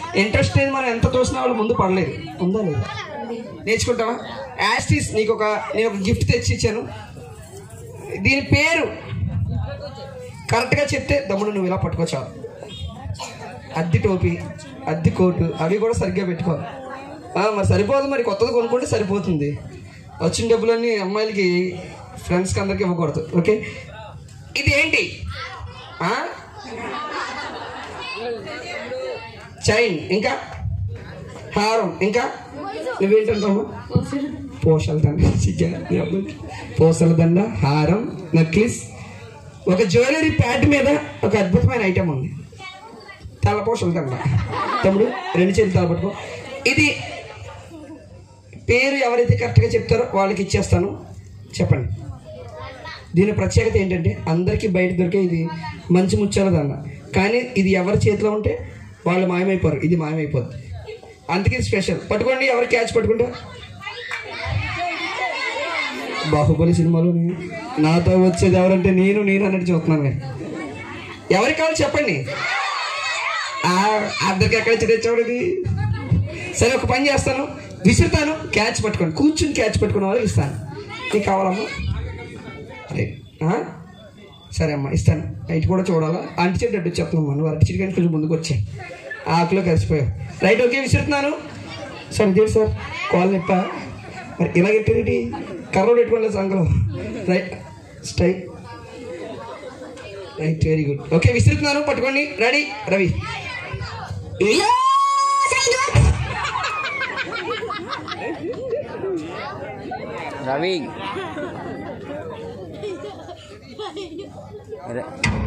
Interest అనేది మనం ఎంత చూసినా వాళ్ళు ముందు పడలేదు ఉందా లేదా నేర్చుకుంటావా యాస్టీస్ నీకు ఒక నేను ఒక గిఫ్ట్ తెచ్చి ఇచ్చాను దీని పేరు కరెక్ట్గా చెప్తే దమ్ముడు నువ్వు ఇలా పట్టుకోచావు అద్దె టోపీ అద్దె కోటు అవి కూడా సరిగ్గా పెట్టుకో ఆ, మరి సరిపోదు మరి కొత్తది కొనుక్కుంటే సరిపోతుంది వచ్చిన డబ్బులన్నీ అమ్మాయిలకి ఫ్రెండ్స్కి అందరికి ఇవ్వకూడదు ఓకే ఇది ఏంటి ఆ? చైన్ ఇంకా హారం ఇంకా నువ్వేంటంటావు పోషల దండ చికెన్ పోసల దండ హారం నెక్లెస్ ఒక జ్యువెలరీ ప్యాడ్ మీద ఒక అద్భుతమైన ఐటెం ఉంది తలపోసల దండ తమ్ముడు రెండు చేతులు తలపట్టుకో ఇది పేరు ఎవరైతే కరెక్ట్గా చెప్తారో వాళ్ళకి ఇచ్చేస్తాను చెప్పండి దీని ప్రత్యేకత ఏంటంటే అందరికీ బయట దొరికే ఇది మంచి ముచ్చాల దండ కానీ ఇది ఎవరి చేతిలో ఉంటే వాళ్ళు మాయమైపోరు ఇది మాయమైపోద్ది అందుకే ఇది స్పెషల్ పట్టుకోండి ఎవరు క్యాచ్ పట్టుకుంటే బాహుబలి సినిమాలో నేను నాతో వచ్చేది ఎవరంటే నేను నేను అన్నట్టు చూస్తున్నాను నేను ఎవరికి కావాలి చెప్పండి ఆ, అందరికి ఎక్కడ తెచ్చాడు ఇది సరే ఒక పని చేస్తాను విసురుతాను క్యాచ్ పట్టుకోండి కూర్చుని క్యాచ్ పట్టుకున్న వాళ్ళకి ఇస్తాను నీకు కావాలమ్మా రైట్. ఆ? సరే అమ్మా ఇస్తాను నైట్ కూడా చూడాలా అంటిచేటట్టు చెప్తున్నామ్మా నువ్వు అరటి కానీ కొంచెం ముందుకు వచ్చాయి ఆకులో కలిసిపోయావు రైట్ ఓకే విసురుతున్నాను సార్ ఇదే సార్ కాల్ నిప్ప మరి ఇలా ఎక్కడేంటి కర్ర పెట్టుకోలేదు సంకలో రైట్ స్టై రైట్ వెరీ గుడ్ ఓకే విసురుతున్నాను పట్టుకోండి రెడీ రవి రవి అదే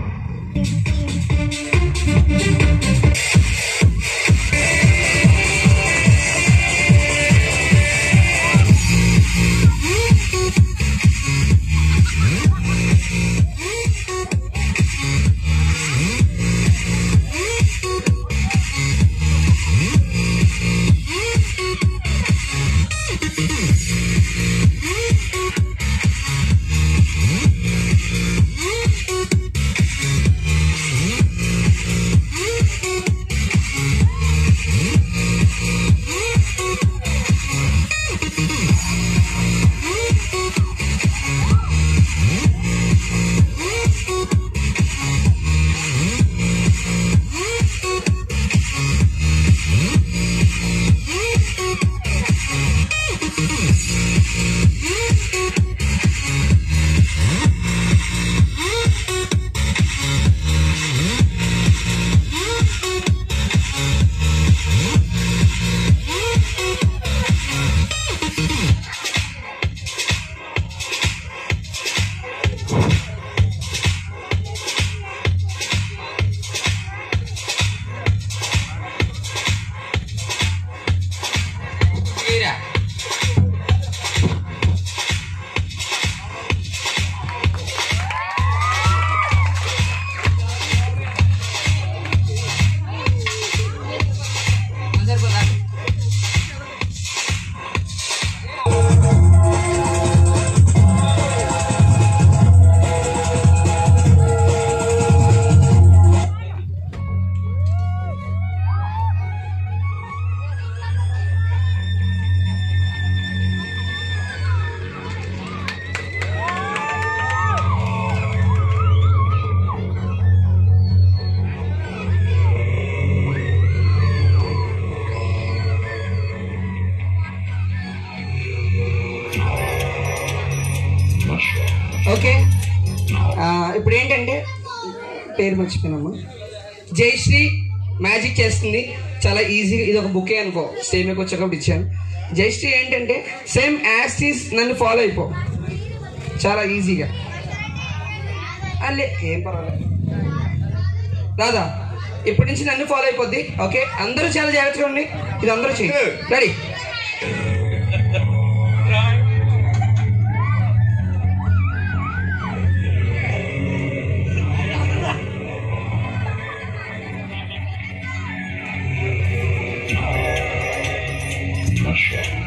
ఓకే ఆ, ఇప్పుడు ఏంటంటే పేరు మర్చిపోయినమ్మా జయశ్రీ మ్యాజిక్ చేస్తుంది చాలా ఈజీగా ఇది ఒక బుకే అనుకో సేమ్ వచ్చేటప్పుడు ఇచ్చాను జయశ్రీ ఏంటంటే సేమ్ యాస్టీస్ నన్ను ఫాలో అయిపో చాలా ఈజీగా అల్లే ఏం పర్వాలేదు రాదా ఇప్పటి నుంచి నన్ను ఫాలో అయిపోద్ది ఓకే అందరూ చాలా జాగ్రత్తగా ఉండి ఇది అందరూ చేయి రెడీ Masha.